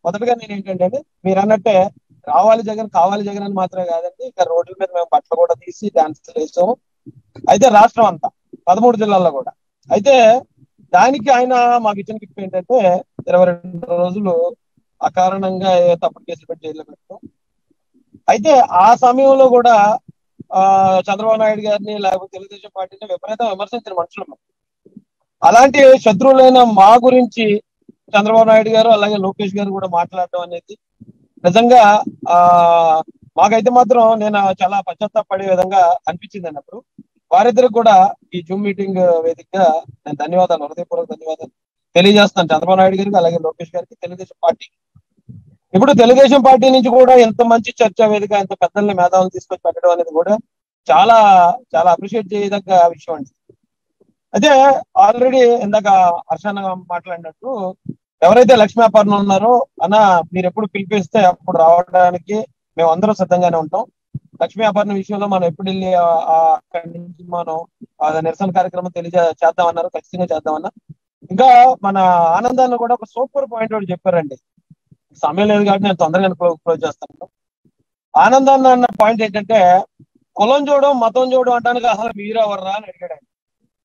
మొదటగా నేను ఏంటంటే అండి, మీరు అన్నట్టే రావాలి జగన్ కావాలి జగన్ అని మాత్రమే కాదండి ఇక రోడ్ల మీద మేము బట్టలు కూడా తీసి డాన్స్ వేసాము అయితే రాష్ట్రం అంతా పదమూడు జిల్లాల్లో కూడా అయితే దానికి ఆయన మాకు ఇచ్చిన గిఫ్ట్ ఏంటంటే ఇరవై రెండు రోజులు అకారణంగా ఏ తప్పుడు కేసులు పెట్టి జైల్లో పెట్టడం అయితే ఆ సమయంలో కూడా ఆ చంద్రబాబు నాయుడు గారిని లేకపోతే తెలుగుదేశం పార్టీని విపరీతం విమర్శించిన మనుషులు మేము. అలాంటి శత్రువులైన మా గురించి చంద్రబాబు నాయుడు గారు అలాగే లోకేష్ గారు కూడా మాట్లాడడం అనేది నిజంగా ఆ మాకైతే మాత్రం నేను చాలా పశ్చాత్తాపడే విధంగా అనిపించింది అన్నప్పుడు వారిద్దరికి కూడా ఈ జూమ్ మీటింగ్ వేదికగా నేను ధన్యవాదాలు హృదయపూర్వక ధన్యవాదాలు తెలియజేస్తాను చంద్రబాబు నాయుడు గారికి అలాగే లోకేష్ గారికి తెలుగుదేశం పార్టీ ఇప్పుడు తెలుగుదేశం పార్టీ నుంచి కూడా ఎంత మంచి చర్చా వేదిక ఎంత పెద్దల్ని మేధావులు తీసుకొచ్చి పెట్టడం అనేది కూడా చాలా చాలా అప్రిషియేట్ చేయదగ్గ విషయం అండి అదే ఆల్రెడీ ఇందాక హర్షణ మాట్లాడినట్టు ఎవరైతే లక్ష్మీపార్ణ ఉన్నారో అన్న మీరు ఎప్పుడు పిలిపిస్తే అప్పుడు రావడానికి మేము అందరం సిద్ధంగానే ఉంటాం లక్ష్మీ అపర్ణ విషయంలో మనం ఎప్పుడు వెళ్ళి ఆ- ఆ అక్కడి నుంచి మనం ఆ నిరసన కార్యక్రమం తెలియజే చేద్దామన్నారు ఖచ్చితంగా చేద్దామన్నా ఇంకా మన ఆనందాన్ని కూడా ఒక సూపర్ పాయింట్ ఒకటి చెప్పారండి సమయం లేదు కాబట్టి నేను తొందరగా క్లోజ్ క్లోజ్ చేస్తాను ఆనందాన్ని అన్న పాయింట్ ఏంటంటే కులం చూడడం మతం చూడడం అంటానికి అసలు మీరెవర్రా అని అడిగాడు ఆయన.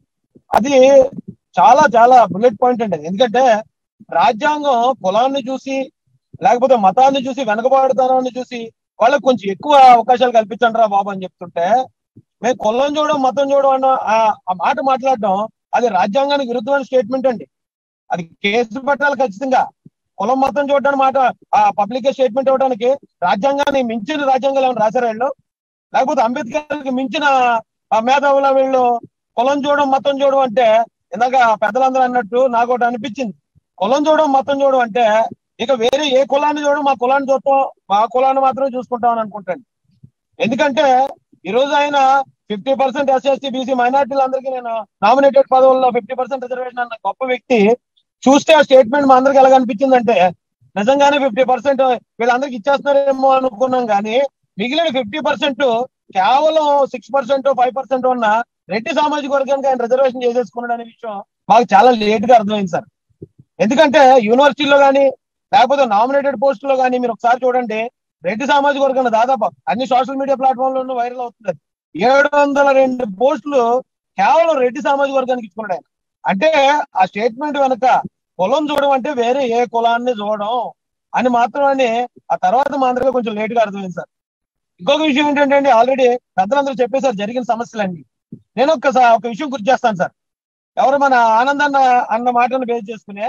అది చాలా చాలా బుల్లెట్ పాయింట్ అండి అది. ఎందుకంటే రాజ్యాంగం కులాన్ని చూసి లేకపోతే మతాన్ని చూసి వెనకబాటుతనాన్ని చూసి వాళ్ళకి కొంచెం ఎక్కువ అవకాశాలు కల్పించండి రా బాబు అని చెప్తుంటే మేము కులం చూడడం మతం చూడడం అన్న ఆ- ఆ మాట మాట్లాడడం అది రాజ్యాంగానికి విరుద్ధమైన స్టేట్మెంట్ అండి అది కేసు పెట్టాలి ఖచ్చితంగా కులం మతం చూడడానికి మాట ఆ పబ్లిక్ స్టేట్మెంట్ ఇవ్వడానికి రాజ్యాంగాన్ని మించిన రాజ్యాంగాలు ఏమైనా రాశారా వీళ్ళు లేకపోతే అంబేద్కర్ కి మించిన ఆ మేధావుల వీళ్ళు కులం చూడడం మతం చూడడం అంటే ఇందాక పెద్దలందరూ అన్నట్టు నాకు ఒకటి అనిపించింది కులం చూడడం మతం చూడడం అంటే ఇక వేరే ఏ కులాన్ని చూడడం మా కులాన్ని చూస్తాం మా కులాన్ని మాత్రమే చూసుకుంటాం అని అనుకుంటాను ఎందుకంటే ఈ రోజు ఆయన ఫిఫ్టీ పర్సెంట్ ఎస్ఎస్టీ బీసీ మైనార్టీలందరికీ నేను నామినేటెడ్ పదవుల్లో ఫిఫ్టీ పర్సెంట్ రిజర్వేషన్ అన్న గొప్ప వ్యక్తి చూస్తే ఆ స్టేట్మెంట్ మా అందరికి ఎలా అనిపించిందంటే నిజంగానే ఫిఫ్టీ పర్సెంట్ వీళ్ళందరికి ఇచ్చేస్తున్నారేమో అనుకున్నాం కానీ మిగిలిన ఫిఫ్టీ పర్సెంట్ కేవలం సిక్స్ పర్సెంట్ ఫైవ్ పర్సెంట్ ఉన్న రెడ్డి సామాజిక వర్గానికి ఆయన రిజర్వేషన్ చేసేసుకున్నాడు అనే విషయం మాకు చాలా లేట్ గా అర్థమైంది సార్ ఎందుకంటే యూనివర్సిటీలో కానీ లేకపోతే నామినేటెడ్ పోస్టులో కానీ మీరు ఒకసారి చూడండి రెడ్డి సామాజిక వర్గం దాదాపు అన్ని సోషల్ మీడియా ప్లాట్ఫామ్ లో వైరల్ అవుతుంది అది. ఏడు వందల రెండు పోస్టులు కేవలం రెడ్డి సామాజిక వర్గానికి ఇచ్చుకున్నాడు ఆయన అంటే ఆ స్టేట్మెంట్ వెనక కులం చూడడం అంటే వేరే ఏ కులాన్ని చూడడం అని మాత్రమే ఆ తర్వాత మా అందరికీ కొంచెం లేట్ గా అర్థమైంది సార్ ఇంకొక విషయం ఏంటంటే అండి ఆల్రెడీ పెద్దలందరూ చెప్పేశారు జరిగిన సమస్యలన్నీ నేను ఒక్కసారి ఒక విషయం గుర్తు చేస్తాను సార్ ఎవరు మన ఆనందన్న అన్న మాటను బేస్ చేసుకునే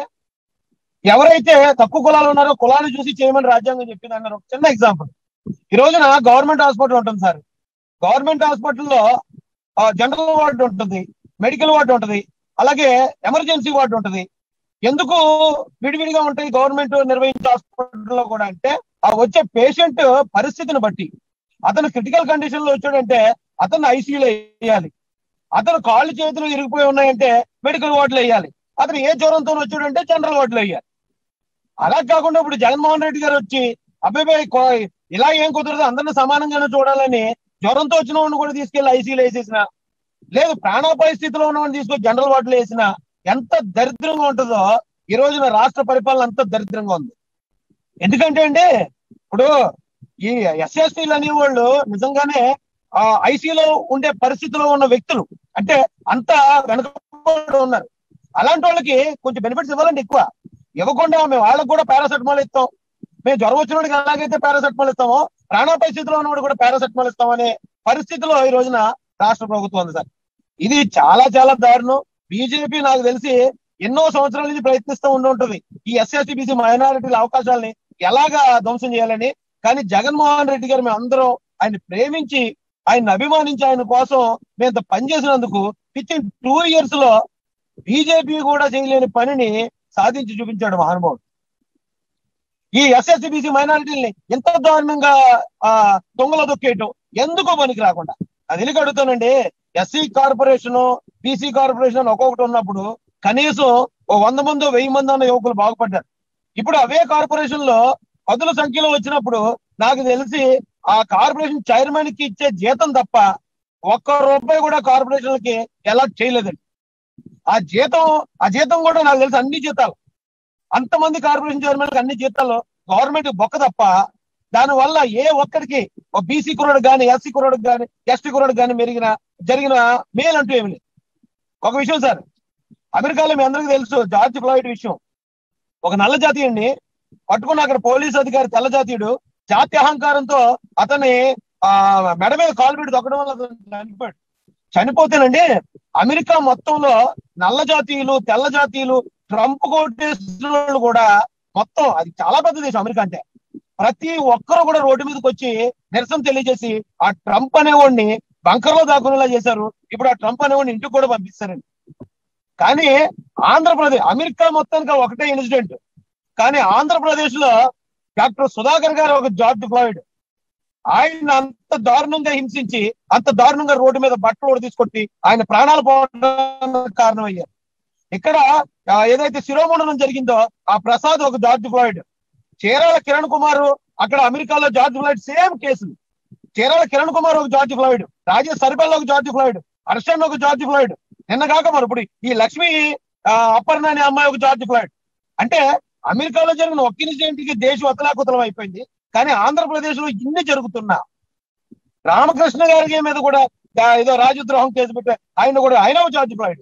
ఎవరైతే తక్కువ కులాలు ఉన్నారో కులాన్ని చూసి చేయమని రాజ్యాంగం చెప్పింది అన్నారు ఒక చిన్న ఎగ్జాంపుల్ ఈ రోజున గవర్నమెంట్ హాస్పిటల్ ఉంటుంది సార్ గవర్నమెంట్ హాస్పిటల్లో జనరల్ వార్డు ఉంటుంది మెడికల్ వార్డు ఉంటుంది అలాగే ఎమర్జెన్సీ వార్డు ఉంటుంది ఎందుకు విడివిడిగా ఉంటాయి గవర్నమెంట్ నిర్వహించే హాస్పిటల్లో కూడా అంటే ఆ వచ్చే పేషెంట్ పరిస్థితిని బట్టి అతను క్రిటికల్ కండిషన్ లో వచ్చాడంటే అతను ఐసీయూలో వేయాలి అతను కాళ్ళు చేతులు ఇరిగిపోయి ఉన్నాయంటే మెడికల్ వార్డులో వేయాలి అతను ఏ జ్వరంతో వచ్చాడంటే జనరల్ వార్డులో వేయాలి అలా కాకుండా ఇప్పుడు జగన్మోహన్ రెడ్డి గారు వచ్చి అబ్బాయి కో- ఇలా ఏం కుదరదు అందరిని సమానంగానే చూడాలని జ్వరంతో వచ్చిన వాడిని కూడా తీసుకెళ్లి ఐసీలో వేసేసిన లేదు ప్రాణాపాయ స్థితిలో ఉన్నవాడిని తీసుకొని జనరల్ వార్డులో వేసిన ఎంత దరిద్రంగా ఉంటుందో ఈ రోజున రాష్ట్ర పరిపాలన అంత దరిద్రంగా ఉంది ఎందుకంటే అండి ఇప్పుడు ఈ ఎస్ఎస్టీలు అనేవాళ్ళు నిజంగానే ఆ ఐసీలో ఉండే పరిస్థితిలో ఉన్న వ్యక్తులు అంటే అంత వెనకబడి ఉన్నారు అలాంటి వాళ్ళకి కొంచెం బెనిఫిట్స్ ఇవ్వాలండి ఎక్కువ ఇవ్వకుండా మేము వాళ్ళకి కూడా పారాసెటమాల్ ఇస్తాం మేము జ్వరం వచ్చిన వాడికి ఎలాగైతే పారాసెటమాల్ ఇస్తామో ప్రాణాపాయ స్థితిలో ఉన్నవాడు కూడా పారాసెటమాల్ ఇస్తామనే పరిస్థితిలో ఈ రోజున రాష్ట్ర ప్రభుత్వం ఉంది సార్ ఇది చాలా చాలా దారుణం బీజేపీ నాకు తెలిసి ఎన్నో సంవత్సరాల నుంచి ప్రయత్నిస్తూ ఉండి ఉంటుంది ఈ ఎస్ఎస్టీ బీసీ మైనారిటీల అవకాశాలని ఎలాగా ధ్వంసం చేయాలని కానీ జగన్మోహన్ రెడ్డి గారు మేము అందరం ఆయన ప్రేమించి ఆయన అభిమానించి ఆయన కోసం మేము ఇంత పనిచేసినందుకు విత్ ఇన్ టూ ఇయర్స్ లో బీజేపీ కూడా చేయలేని పనిని సాధించి చూపించాడు మహానుభావుడు ఈ ఎస్ఎస్సీ బీసీ మైనారిటీని ఎంత దారుణంగా ఆ దొంగలో దొక్కేయటం ఎందుకో పనికి రాకుండా అది ఎందుకు అడుగుతానండి ఎస్సీ కార్పొరేషన్ బీసీ కార్పొరేషన్ ఒక్కొక్కటి ఉన్నప్పుడు కనీసం ఓ వంద మంది వెయ్యి మంది అన్న యువకులు బాగుపడ్డారు ఇప్పుడు అవే కార్పొరేషన్ లో పదుల సంఖ్యలో వచ్చినప్పుడు నాకు తెలిసి ఆ కార్పొరేషన్ చైర్మన్ కి ఇచ్చే జీతం తప్ప ఒక్క రూపాయి కూడా కార్పొరేషన్లకి ఎలా చేయలేదండి ఆ జీతం ఆ జీతం కూడా నాకు తెలిసి అన్ని జీతాలు అంతమంది కార్పొరేషన్ చైర్మన్ అన్ని జీతాలు గవర్నమెంట్ బొక్క తప్ప దాని వల్ల ఏ ఒక్కడికి ఒక బీసీ కుర్రోడు కానీ ఎస్సీ కుర్రోడు కానీ ఎస్టీ కుర్రోడు కానీ మెరిగిన జరిగిన మేలు అంటూ ఏమి లేదు ఒక విషయం సార్ అమెరికాలో మీ అందరికీ తెలుసు జార్జ్ ఫ్లాయిడ్ విషయం ఒక నల్ల జాతీయుడిని పట్టుకున్న అక్కడ పోలీస్ అధికారి తెల్ల జాతీయుడు జాతి అహంకారంతో అతన్ని ఆ మెడ మీద కాలు పెట్టి దొక్కడం వల్ల అతను చనిపోయాడు చనిపోతేనండి అమెరికా మొత్తంలో నల్ల జాతీయులు తెల్ల జాతీయులు ట్రంప్ కొట్టేసిన వాళ్ళు కూడా మొత్తం అది చాలా పెద్ద దేశం అమెరికా అంటే ప్రతి ఒక్కరు కూడా రోడ్డు మీదకి వచ్చి నిరసన తెలియజేసి ఆ ట్రంప్ అనేవాడిని బంకర్లో దాక్కునేలా చేశారు ఇప్పుడు ఆ ట్రంప్ అనేవాడిని ఇంటికి కూడా పంపిస్తారండి కానీ ఆంధ్రప్రదేశ్ అమెరికా మొత్తానికి ఒకటే ఇన్సిడెంట్ కానీ ఆంధ్రప్రదేశ్ లో డాక్టర్ సుధాకర్ గారు ఒక జార్జ్ ఫ్లాయిడ్ ఆయన అంత దారుణంగా హింసించి అంత దారుణంగా రోడ్డు మీద బట్టలు కూడా తీసుకొట్టి ఆయన ప్రాణాలు పోవడానికి కారణమయ్యారు ఇక్కడ ఆ, ఏదైతే శిరోమండలం జరిగిందో ఆ ప్రసాద్ ఒక జార్జ్ ఫ్లాయిడ్ చీరాల కిరణ్ కుమార్ అక్కడ అమెరికాలో జార్జ్ ఫ్లాయిడ్ సేమ్ కేసులు చీరాల కిరణ్ కుమార్ ఒక జార్జ్ ఫ్లాయిడ్ రాజేష్ సరిపల్లి ఒక జార్జ్ ఫ్లాయిడ్ హర్షన్ ఒక జార్జ్ ఫ్లాయిడ్ నిన్న కాక మరి ఇప్పుడు ఈ లక్ష్మి ఆ, అపర్ణ అనే అమ్మాయి ఒక జార్జ్ ఫ్లాయిడ్ అంటే అమెరికాలో జరిగిన ఒక్క ఇన్సిడెంట్ కి దేశం అతలాకుతలం అయిపోయింది కానీ ఆంధ్రప్రదేశ్ లో ఇన్ని జరుగుతున్నా రామకృష్ణ గారి మీద కూడా ఆ, ఏదో రాజద్రోహం కేసు పెట్టే ఆయన కూడా ఆయన ఒక జార్జ్ ఫ్లాయిడ్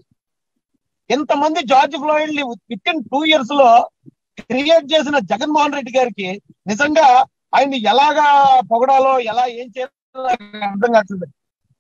ఇంతమంది George Floyd within two years లో క్రియేట్ చేసిన జగన్మోహన్ రెడ్డి గారికి నిజంగా ఆయన్ని ఎలాగా పొగడాలో ఎలా ఏం చేయాలో నాకు అర్థం కావట్లేదు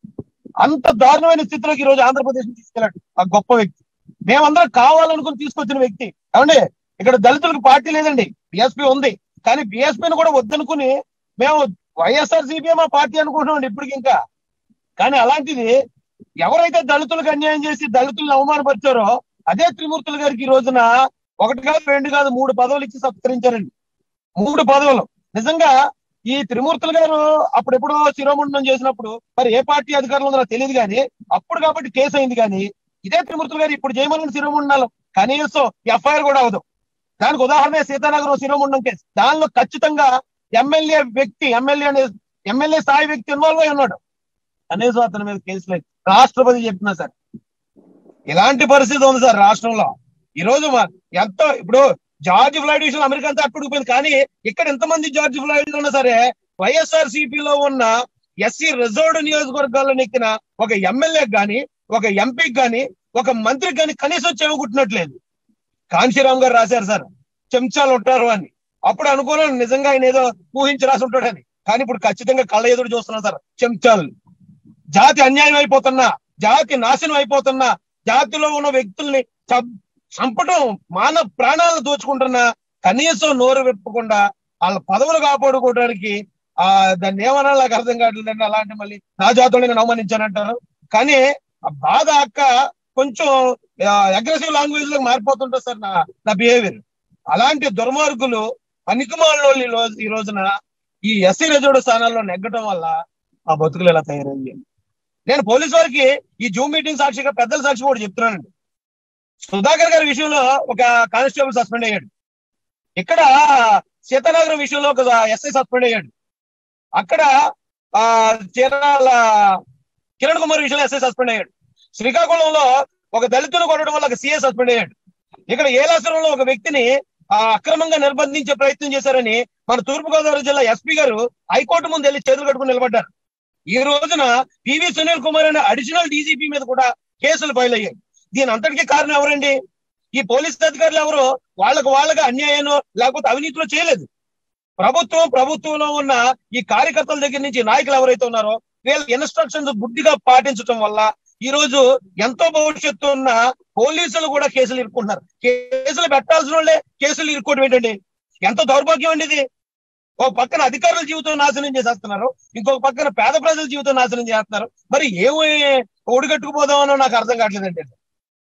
అంత దారుణమైన స్థితిలోకి ఈ రోజు ఆంధ్రప్రదేశ్ తీసుకెళ్ళాడు ఆ గొప్ప వ్యక్తి మేమందరం కావాలనుకుని తీసుకొచ్చిన వ్యక్తి ఏమండి ఇక్కడ దళితులకు పార్టీ లేదండి బిఎస్పీ ఉంది కానీ బిఎస్పీని కూడా వద్దనుకుని మేము వైఎస్ఆర్ సిపిఐ మా పార్టీ అనుకుంటున్నాం ఇప్పటికి ఇంకా కానీ అలాంటిది ఎవరైతే దళితులకు అన్యాయం చేసి దళితులను అవమానపరిచారో అదే త్రిమూర్తులు గారికి ఈ రోజున ఒకటి కాదు రెండు కాదు మూడు పదవులు ఇచ్చి సత్కరించారండి మూడు పదవులు నిజంగా ఈ త్రిమూర్తులు గారు అప్పుడెప్పుడో శిరోముండనం చేసినప్పుడు మరి ఏ పార్టీ అధికారంలో ఉందో నాకు తెలియదు కానీ అప్పుడు కాబట్టి కేసు అయింది కానీ ఇదే త్రిమూర్తులు గారు ఇప్పుడు చేయమని శిరోముండనాలు కనీసం ఎఫ్ఐఆర్ కూడా అవదు దానికి ఉదాహరణ సీతానగరం శిరోముండం కేసు దానిలో ఖచ్చితంగా ఎమ్మెల్యే వ్యక్తి ఎమ్మెల్యే అనే ఎమ్మెల్యే స్థాయి వ్యక్తి ఇన్వాల్వ్ అయి ఉన్నాడు కనీసం అతని మీద కేసు లేదు రాష్ట్రపతి చెప్పినా సార్ ఇలాంటి పరిస్థితి ఉంది సార్ రాష్ట్రంలో ఈ రోజు మా- ఎంతో ఇప్పుడు జార్జ్ ఫ్లాయిడ్ విషయం అమెరికా అంతా అట్టుకుపోయింది కానీ ఇక్కడ ఎంతమంది జార్జ్ ఫ్లాయిడ్ ఉన్నా సరే వైఎస్ఆర్ లో ఉన్న ఎస్సీ రిజర్వ్డ్ నియోజకవర్గాల్లో నెక్కిన ఒక ఎమ్మెల్యే గాని ఒక ఎంపీకి గాని ఒక మంత్రికి గాని కనీసం చెవుకుట్టినట్లేదు కాంశీరామ్ గారు రాశారు సార్ చెంచాలు ఉంటారు అని అప్పుడు అనుకోలేదు నిజంగా ఆయన ఏదో ఊహించి రాసి ఉంటాడని కానీ ఇప్పుడు ఖచ్చితంగా కళ్ళ ఎదురు చూస్తున్నాం సార్ చెంచాలు జాతి అన్యాయం అయిపోతున్నా జాతి నాశనం అయిపోతున్నా జాతిలో ఉన్న వ్యక్తుల్ని చం- చంపడం మానవ ప్రాణాలను దోచుకుంటున్నా కనీసం నోరు విప్పకుండా వాళ్ళ పదవులు కాపాడుకోవడానికి ఆ దాన్ని ఏమన్నా నాకు అర్థం కావట్లేదండి అలాంటి మళ్ళీ నా జాతులు నేను అవమానించానంటారు కానీ ఆ బాధ అక్క కొంచెం అగ్రెసివ్ లాంగ్వేజ్ లో మారిపోతుంటుంది సార్ నా నా బిహేవియర్ అలాంటి దుర్మార్గులు పనికిమాలలో ఈ రోజు ఈ రోజున ఈ ఎస్సీ రిజర్వ్డ్ స్థానాల్లో నెగ్గడం వల్ల ఆ బతుకులు ఎలా తయారైంది నేను పోలీస్ వారికి ఈ జూమ్ మీటింగ్ సాక్షిగా పెద్దల సాక్షి కూడా చెప్తున్నానండి సుధాకర్ గారి విషయంలో ఒక కానిస్టేబుల్ సస్పెండ్ అయ్యాడు ఇక్కడ సీతానగరం విషయంలో ఒక ఎస్ఐ సస్పెండ్ అయ్యాడు అక్కడ ఆ చీరాల కిరణ్ కుమార్ విషయంలో ఎస్ఐ సస్పెండ్ అయ్యాడు శ్రీకాకుళంలో ఒక దళితులు కొట్టడం వల్ల ఒక సీఏ సస్పెండ్ అయ్యాడు ఇక్కడ ఏలాసురంలో ఒక వ్యక్తిని ఆ అక్రమంగా నిర్బంధించే ప్రయత్నం చేశారని మన తూర్పుగోదావరి జిల్లా ఎస్పీ గారు హైకోర్టు ముందు వెళ్ళి చేతులు కట్టుకుని నిలబడ్డారు ఈ రోజున పివి సునీల్ కుమార్ అనే అడిషనల్ డీజీపీ మీద కూడా కేసులు ఫైల్ అయ్యాయి దీని అంతటికీ కారణం ఎవరండి ఈ పోలీస్ అధికారులు ఎవరు వాళ్ళకు వాళ్ళగా అన్యాయం లేకపోతే అవినీతిలో చేయలేదు ప్రభుత్వం ప్రభుత్వంలో ఉన్న ఈ కార్యకర్తల దగ్గర నుంచి నాయకులు ఎవరైతే ఉన్నారో వీళ్ళ ఇన్స్ట్రక్షన్స్ గుడ్డిగా పాటించడం వల్ల ఈ రోజు ఎంతో భవిష్యత్తు ఉన్న పోలీసులు కూడా కేసులు ఇరుక్కుంటున్నారు కేసులు పెట్టాల్సిన వాళ్ళే కేసులు ఇరుక్కోవడం ఏంటండి ఎంత దౌర్భాగ్యం అండి ఇది ఒక పక్కన అధికారుల జీవితం నాశనం చేసేస్తున్నారు ఇంకొక పక్కన పేద ప్రజల జీవితం నాశనం చేస్తున్నారు మరి ఏమి ఒడిగట్టుకుపోదామనో నాకు అర్థం కావట్లేదండి